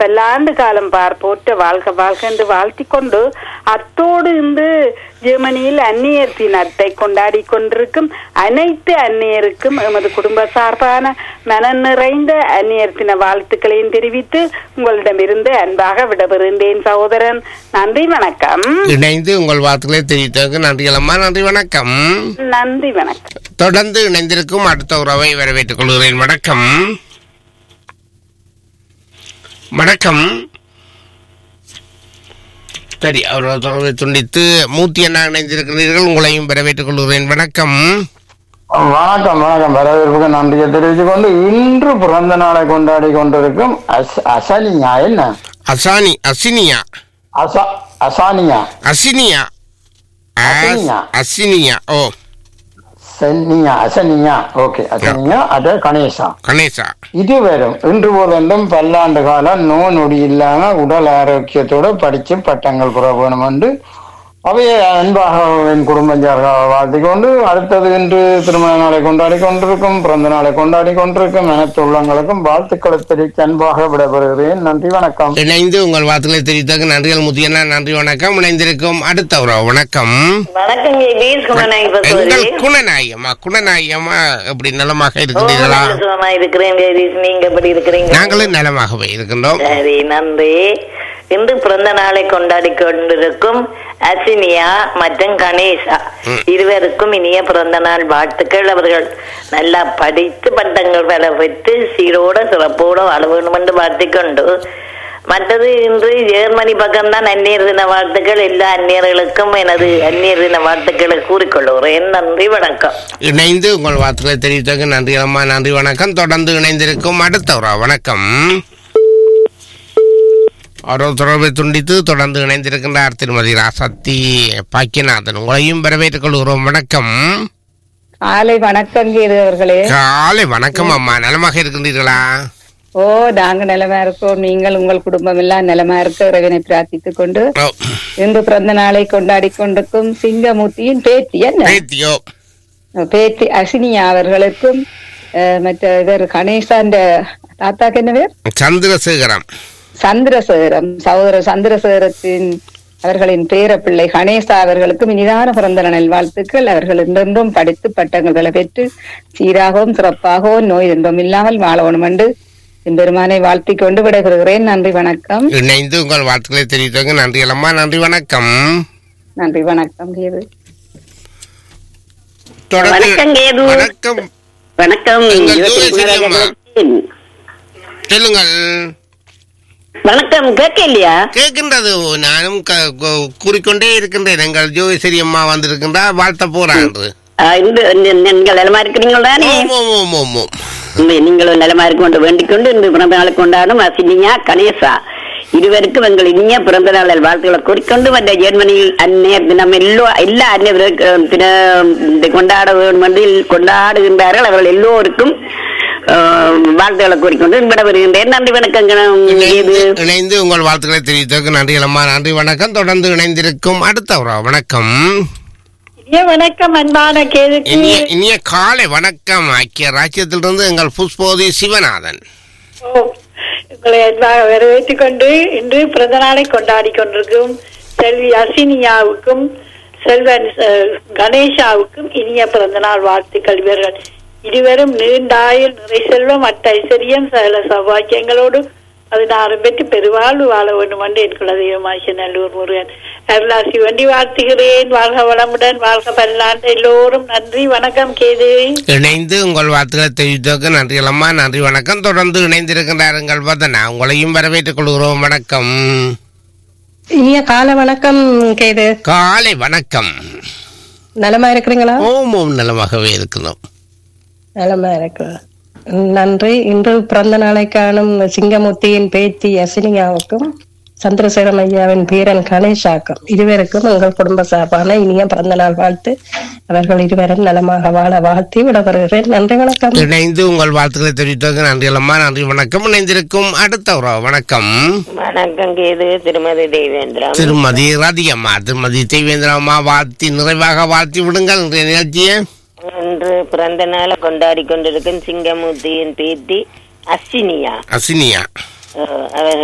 பல்லாண்டு காலம் பார் போற்ற வாழ்க வாழ்க என்று வாழ்த்திக் கொண்டு அத்தோடு இன்று ஜெர்மனியில் அந்நியர் தினத்தை கொண்டாடி கொண்டிருக்கும் அனைத்து அந்நியருக்கும் எமது குடும்ப சார்பான மனம் நிறைந்த அந்நியர் தின வாழ்த்துக்களையும் தெரிவித்து உங்களிடமிருந்து அன்பாக விடபெறுகின்றேன் சகோதரன் நன்றி வணக்கம் இணைந்து உங்கள் வார்த்தைகளை தெரிவித்ததற்கு நன்றி அம்மா நன்றி வணக்கம் நன்றி வணக்கம் தொடர்ந்து இணைந்திருக்கும் அடுத்த உறவை வரவேற்றுக் கொள்கிறேன் வணக்கம் வணக்கம் சரி அவரோட தொடர்பை துண்டித்து மூர்த்தி அண்ணா இணைந்திருக்கிறீர்கள் உங்களையும் வரவேற்றுக் கொள்கிறேன் வணக்கம் வணக்கம் வணக்கம் வரவேற்புக்கு நன்றியை தெரிவித்துக் கொண்டு இன்று பிறந்த நாளை கொண்டாடி கொண்டிருக்கும் அஸ்- அசனியா என்ன அசானி அசினியா அசா அசானியா அசினியா அஸ்- அசினியா. அசினியா ஓ சென்னியா அசனியா ஓகே அசனியா அது கணேசா கணேசா இது வரும் இன்று போதும் பல்லாண்டு காலம் நோ நொடி இல்லாம உடல் ஆரோக்கியத்தோட படிச்சு பட்டங்கள் பெற வேணும் என்று அவைய அன்பாக என் குடும்பஞ்சார்கள் வாழ்த்திக் கொண்டு அடுத்தது இன்று திருமண நாளை கொண்டாடி கொண்டிருக்கும் பிறந்த நாளை கொண்டாடி கொண்டிருக்கும் அனைத்து உள்ளங்களுக்கும் வாழ்த்துக்களை தெரிவிக்க அன்பாக விடைபெறுகிறேன் நன்றி வணக்கம் இணைந்து உங்கள் வார்த்தைகளை தெரிவித்ததற்கு நன்றிகள் மூர்த்தி அண்ணா நன்றி வணக்கம் இணைந்திருக்கும் அடுத்த உறவு வணக்கம் வணக்கம் பீஸ் குணநாயகி எங்கள் பசுவதி குணநாயகமா குணநாயகமா எப்படி நலமாக இருக்கிறீர்களா சுகமா இருக்கிறேன் லேடிஸ் நீங்க எப்படி இருக்கிறீங்க நாங்களும் நலமாகவே இருக்கின்றோம் சரி நன்றி இன்று பிறந்த நாளை கொண்டாடி கொண்டிருக்கும் அசினியா மற்றும் கணேசா ம். இருவருக்கும் இனிய பிறந்த நாள் வாழ்த்துக்கள் அவர்கள் நல்லா படித்து பட்டங்கள் பல பெற்று சீரோட சிறப்போட வாழ வேண்டும் என்று வாழ்த்திக்கொண்டு மற்றது இன்று ஜெர்மனி பக்கம்தான் அந்நியர் தின வாழ்த்துக்கள் எல்லா அந்நியர்களுக்கும் எனது அந்நியர் தின வாழ்த்துக்களை கூறிக்கொள்கிறேன் நன்றி வணக்கம் இணைந்து உங்கள் வார்த்தைகளை தெரிவித்ததற்கு நன்றி அம்மா நன்றி வணக்கம் தொடர்ந்து இணைந்திருக்கும் அடுத்த உறவு வணக்கம் அவரோ தொடர்பை துண்டித்து தொடர்ந்து இணைந்திருக்கின்றார் திருமதி ராசத்தி பாக்கியநாதன் உங்களையும் வரவேற்றுக் கொள்கிறோம் வணக்கம் காலை வணக்கம் கீது அவர்களே காலை வணக்கம் அம்மா நலமாக இருக்கின்றீர்களா ஓ நாங்க நிலமா இருக்கோம் நீங்கள் உங்கள் குடும்பம் எல்லாம் நிலமா இருக்க இறைவனை பிரார்த்தித்துக் கொண்டு ஓ, இன்று பிறந்த நாளை கொண்டாடி கொண்டிருக்கும் சிங்கமூர்த்தியின் பேத்தி என்ன பேத்தியோ பேத்தி அசினியா அவர்களுக்கும் அஹ், மற்ற இவர் கணேசாண்ட தாத்தாக்கு என்ன பேர் சந்திரசேகரம் சந்திரசேகரம் சகோதரர் சந்திரசேகரத்தின் அவர்களின் பேரப்பிள்ளை கணேசா அவர்களுக்கும் இனிதான பிறந்த நாள் வாழ்த்துக்கள் அவர்கள் என்றென்றும் படித்து பட்டங்களை பெற்று சீராகவும் சிறப்பாகவும் நோய் துன்பம் இல்லாமல் வாழணும் என்று பெருமானை வாழ்த்திக் கொண்டு விடைபெறுகிறேன் நன்றி வணக்கம் இணைந்து உங்கள் வார்த்தைகளை தெரிவித்ததற்கு நன்றி அம்மா நன்றி வணக்கம் நன்றி வணக்கம் கீது தொடர்ந்து வணக்கம், கேது. வணக்கம் வணக்கம் எங்கள் யோகி ஜோதி குணராஜா அம்மா. பேசுகிறேன். சொல்லுங்கள் வணக்கம் கேட்கலையா கேட்கின்றது நானும் க- கு- கூறிக்கொண்டே இருக்கின்றேன் எங்கள் ஜோதிசரி அம்மா வந்திருக்கின்றார் வாழ்த்த போறான் என்று ஆ, இந்த இந்த- நீங்கள் நலமா இருக்கிறீங்களா நீ ஓம், ஓம், ஓம், ஓம், ஓம். இந்த நீங்களும் நலமா இருக்க கொண்டு வேண்டிக் கொண்டு இந்த பிறந்த நாளை கொண்டாடும் அசினியா கணேசா இருவருக்கும் எங்கள் இனிய பிறந்த நாள் வாழ்த்துக்களை கூறிக்கொண்டு வந்த ஜெர்மனியில் அந்நேர் தினம் எல்லோ எல்லா அந்நியர் தினம் இதை கொண்டாட வேண்டும் என்று கொண்டாடுகின்றார்கள் அவர்கள் எல்லோருக்கும் ஆ, வாழ்த்துக்களை கூறிக்கொண்டு விட வருகின்றேன் நன்றி வணக்கங்க இணைந்து இணைந்து உங்கள் வாழ்த்துக்களை தெரிவித்ததற்கு நன்றி அம்மா நன்றி வணக்கம் தொடர்ந்து இணைந்திருக்கும் அடுத்த ஒரு வணக்கம் வணக்கம் அன்பான கேதுக்கு இனிய இனிய காலை வணக்கம் ஐக்கிய ராஜ்யத்திலிருந்து எங்கள் புஷ்போதி சிவநாதன் உங்களை அன்பாக வரவேற்றுக் கொண்டு இன்று பிறந்த நாளை கொண்டாடி கொண்டிருக்கும் செல்வி அசினியாவுக்கும் செல்வன் அஹ், கணேஷாவுக்கும் இனிய பிறந்த நாள் வாழ்த்துக்கள் இவர்கள் இருவரும் நீண்டாயில் நிறை செல்வம் அட்ட ஐஸ்வர்யம் சகல சௌபாக்கியங்களோடு பதினாறு பெற்று பெருவாழ்வு வாழ வேண்டும் என்று என் குலதெய்வமாகிய நல்லூர் முருகன் அருளாசி வண்டி வாழ்த்துகிறேன் வாழ்க வளமுடன் வாழ்க பல்லாண்டு எல்லோரும் நன்றி வணக்கம் கேது இணைந்து உங்கள் வாழ்த்துக்களை தெரிவித்ததற்கு நன்றி அம்மா நன்றி வணக்கம் தொடர்ந்து இணைந்திருக்கின்றார் எங்கள் வதனா உங்களையும் வரவேற்றுக் கொள்கிறோம் வணக்கம் இனிய கால வணக்கம் கேது காலை வணக்கம் நலமா இருக்கிறீங்களா ஓம் ஓம் நலமாகவே இருக்கிறோம் நலமா இருக்கு நன்றி இன்று பிறந்த நாளை காணும் சிங்கமூர்த்தியின் பேத்தி அசினியாவுக்கும் சந்திரசேகரம் ஐயாவின் பேரன் கணேஷாக்கும் இருவருக்கும் உங்கள் குடும்ப சார்பான இனிய பிறந்த நாள் வாழ்த்து அவர்கள் இருவரும் நலமாக வாழ வாழ்த்தி விட வருகிறேன் நன்றி வணக்கம் இணைந்து உங்கள் வாழ்த்துக்களை தெரிவித்ததற்கு நன்றி அம்மா நன்றி வணக்கம் இணைந்திருக்கும் அடுத்த ஒரு வணக்கம் வணக்கம் கேது திருமதி தேவேந்திரம் திருமதி ரதியம்மா திருமதி தேவேந்திரம்மா வாழ்த்தி நிறைவாக வாழ்த்தி விடுங்கள் இன்றைய நிகழ்ச்சியை இன்று பிறந்த நாளை கொண்டாடி கொண்டிருக்கும் சிங்கமூர்த்தியின் பேத்தி அஸ்வினியா அசினியா அஹ், அவர்